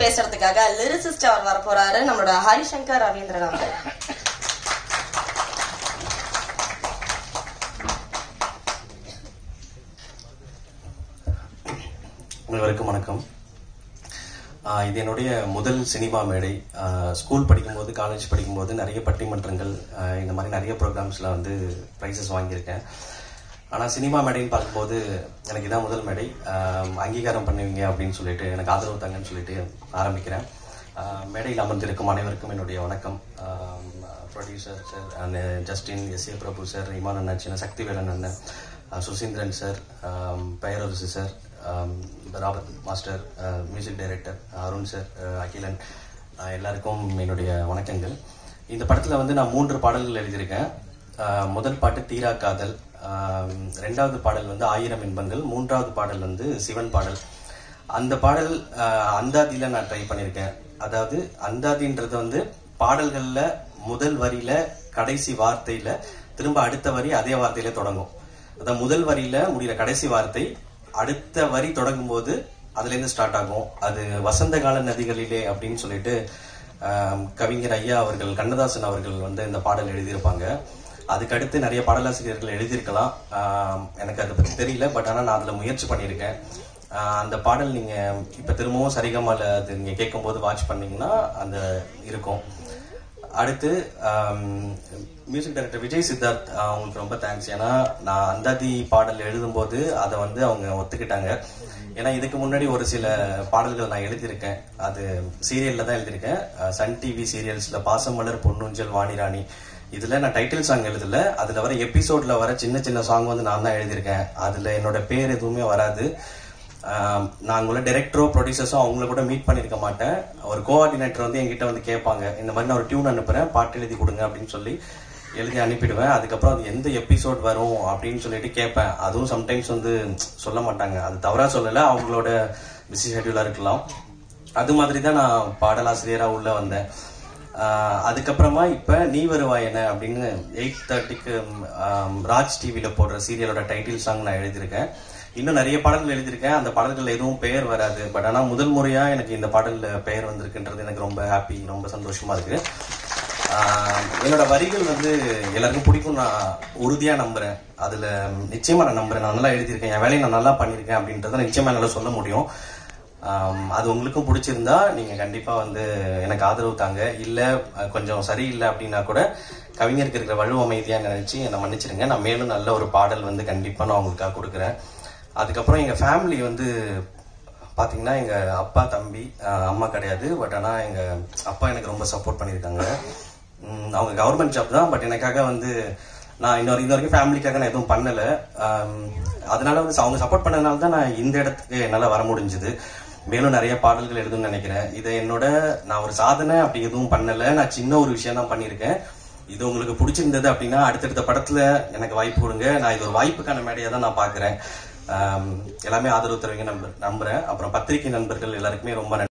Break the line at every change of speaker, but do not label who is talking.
பேசுறதுக்காக லிரிசிஸ்ட் அவர் வர போறாரு நம்மளோட ஹரிசங்கர் ரவீந்திரன் அவர்
அனைவருக்கும் வணக்கம் ஆஹ் இது என்னுடைய முதல் சினிமா மேடை ஆஹ் ஸ்கூல் படிக்கும்போது காலேஜ் படிக்கும்போது நிறைய பட்டிமன்றங்கள் ஆஹ் இந்த மாதிரி நிறைய ப்ரோக்ராம்ஸில் வந்து ப்ரைஸஸ் வாங்கியிருக்கேன் ஆனால் சினிமா மேடைன்னு பார்க்கும்போது எனக்கு இதான் முதல் மேடை ஆஹ் அங்கீகாரம் பண்ணுவீங்க அப்படின்னு சொல்லிட்டு எனக்கு ஆதரவு தாங்கன்னு சொல்லிட்டு ஆரம்பிக்கிறேன் ஆஹ் மேடையில் அமர்ந்திருக்கும் அனைவருக்கும் என்னுடைய வணக்கம் producer sir and Justin S A Prabhu sir Imman அண்ணா சின்ன சக்திவேலன் அண்ணன் ஆஹ் சுசீந்திரன் சார் பெயரரசு சார் ஆம், Robert master music director Arun sir அஹ், அகிலன் அஹ், எல்லாருக்கும் என்னுடைய வணக்கங்கள் இந்த படத்தில் வந்து நான் மூன்று பாடல்கள் எழுதியிருக்கேன் அஹ், முதல் பாட்டு தீரா காதல் ஆம், ரெண்டாவது பாடல் வந்து ஆயிரம் இன்பங்கள் மூன்றாவது பாடல் வந்து சிவன் பாடல் அந்த பாடல் அஹ், அந்தாதியில நான் ட்ரை பண்ணியிருக்கேன் அதாவது அந்தாதின்றது வந்து பாடல்கள்ல முதல் வரியில கடைசி வார்த்தையில திரும்ப அடுத்த வரி அதே வார்த்தையில தொடங்கும் அதான் முதல் வரியில முடிகிற கடைசி வார்த்தை அடுத்த வரி தொடங்கும் போது அதுல இருந்து ஸ்டார்ட் ஆகும் அது வசந்த கால நதிகளிலே அப்படின்னு சொல்லிட்டு ஆம், கவிஞர் ஐயா அவர்கள் கண்ணதாசன் அவர்கள் வந்து இந்த பாடல் எழுதியிருப்பாங்க அதுக்கு அடுத்து நிறைய பாடலாசிரியர்கள் எழுதியிருக்கலாம் ஆம், எனக்கு அதை பத்தி தெரியல பட் ஆனா நான் அதுல முயற்சி பண்ணியிருக்கேன் ஆஹ் அந்த பாடல் நீங்க இப்ப திரும்பவும் சரிகமால அது நீங்க கேட்கும்போது வாட்ச் பண்ணீங்கன்னா அந்த இருக்கும் அடுத்து மியூசிக் டைரக்டர் விஜய் சித்தார்த் ஆஹ் அவங்களுக்கு ரொம்ப தேங்க்ஸ் ஏன்னா நான் அந்தாதி பாடல் எழுதும்போது அதை வந்து அவங்க ஒத்துக்கிட்டாங்க ஏன்னா இதுக்கு முன்னாடி ஒரு சில பாடல்கள் நான் எழுதியிருக்கேன் அது சீரியல்ல தான் எழுதியிருக்கேன் ஆஹ் சன் டிவி சீரியல்ஸ்ல பாசமலர் பொன்னுஞ்சல் வாணிராணி இதுல நான் டைட்டில் சாங் எழுதல அதுல வர எபிசோட்ல வர சின்ன சின்ன சாங் வந்து நான் தான் எழுதியிருக்கேன் அதுல என்னோட பேர் எதுவுமே வராது ஆம், நான் உங்களை டைரக்டரோ ப்ரொடியூசர்ஸோ அவங்கள கூட மீட் பண்ணியிருக்க மாட்டேன் ஒரு கோஆர்டினேட்டர் வந்து என்கிட்ட வந்து கேட்பாங்க இந்த மாதிரி நான் ஒரு டியூன் அனுப்புறேன் பாட்டு எழுதி கொடுங்க அப்படின்னு சொல்லி எழுதி அனுப்பிடுவேன் அதுக்கப்புறம் அது எந்த எபிசோட் வரும் அப்படின்னு சொல்லிட்டு கேட்பேன் அதுவும் சம்டைம்ஸ் வந்து சொல்ல மாட்டாங்க அது தவறா சொல்லல அவங்களோட பிஸி ஷெட்யூலா இருக்கலாம் அது மாதிரி தான் நான் பாடலாசிரியரா உள்ள வந்தேன் ஆஹ் அதுக்கப்புறமா இப்ப நீ வருவாய் என்ன அப்படின்னு எயிட் தேர்ட்டிக்கு ராஜ் டிவில போடுற சீரியலோட டைட்டில் சாங் நான் எழுதியிருக்கேன் இன்னும் நிறைய பாடல்கள் எழுதியிருக்கேன் அந்த பாடல்கள் எதுவும் பெயர் வராது பட் ஆனா முதல் முறையா எனக்கு இந்த பாடல்ல பெயர் வந்திருக்குன்றது எனக்கு ரொம்ப ஹாப்பி ரொம்ப சந்தோஷமா இருக்கு ஆஹ் என்னோட வரிகள் வந்து எல்லாருக்கும் பிடிக்கும் நான் உறுதியா நம்புறேன் அதுல நிச்சயமா நான் நம்புறேன் நான் நல்லா எழுதியிருக்கேன் என் வேலையை நான் நல்லா பண்ணியிருக்கேன் அப்படின்றத நிச்சயமா என்னால சொல்ல முடியும் ஆம், அது உங்களுக்கும் பிடிச்சிருந்தா நீங்க கண்டிப்பா வந்து எனக்கு ஆதரவு தாங்க இல்ல அஹ், கொஞ்சம் சரியில்லை அப்படின்னா கூட கவிஞருக்கு இருக்கிற வலு அமைதியா நினைச்சு என்னை மன்னிச்சிருங்க நான் மேலும் நல்ல ஒரு பாடல் வந்து கண்டிப்பா நான் உங்களுக்காக கொடுக்குறேன் அதுக்கப்புறம் எங்க ஃபேமிலி வந்து பாத்தீங்கன்னா எங்க அப்பா தம்பி அஹ், அம்மா கிடையாது பட் ஆனா எங்க அப்பா எனக்கு ரொம்ப சப்போர்ட் பண்ணியிருக்காங்க உம், அவங்க கவர்மெண்ட் ஜாப் தான் பட் எனக்காக வந்து நான் இன்னொரு இன்ன வரைக்கும் ஃபேமிலிக்காக நான் எதுவும் பண்ணல ஆம், அதனால வந்து அவங்க சப்போர்ட் பண்ணதுனால தான் நான் இந்த இடத்துக்கு என்னால வர முடிஞ்சது மேலும் நிறைய பாடல்கள் எழுதணும்னு நினைக்கிறேன் இதை என்னோட நான் ஒரு சாதனை அப்படி எதுவும் பண்ணல நான் சின்ன ஒரு விஷயம் தான் பண்ணியிருக்கேன் இது உங்களுக்கு பிடிச்சிருந்தது அப்படின்னா அடுத்தடுத்த படத்துல எனக்கு வாய்ப்பு கொடுங்க நான் இது ஒரு வாய்ப்புக்கான மேடையா தான் நான் பாக்குறேன் ஆம், எல்லாமே ஆதரவு தருவீங்க நம்ப நம்புறேன் அப்புறம் பத்திரிகை நண்பர்கள் எல்லாருக்குமே ரொம்ப நன்றி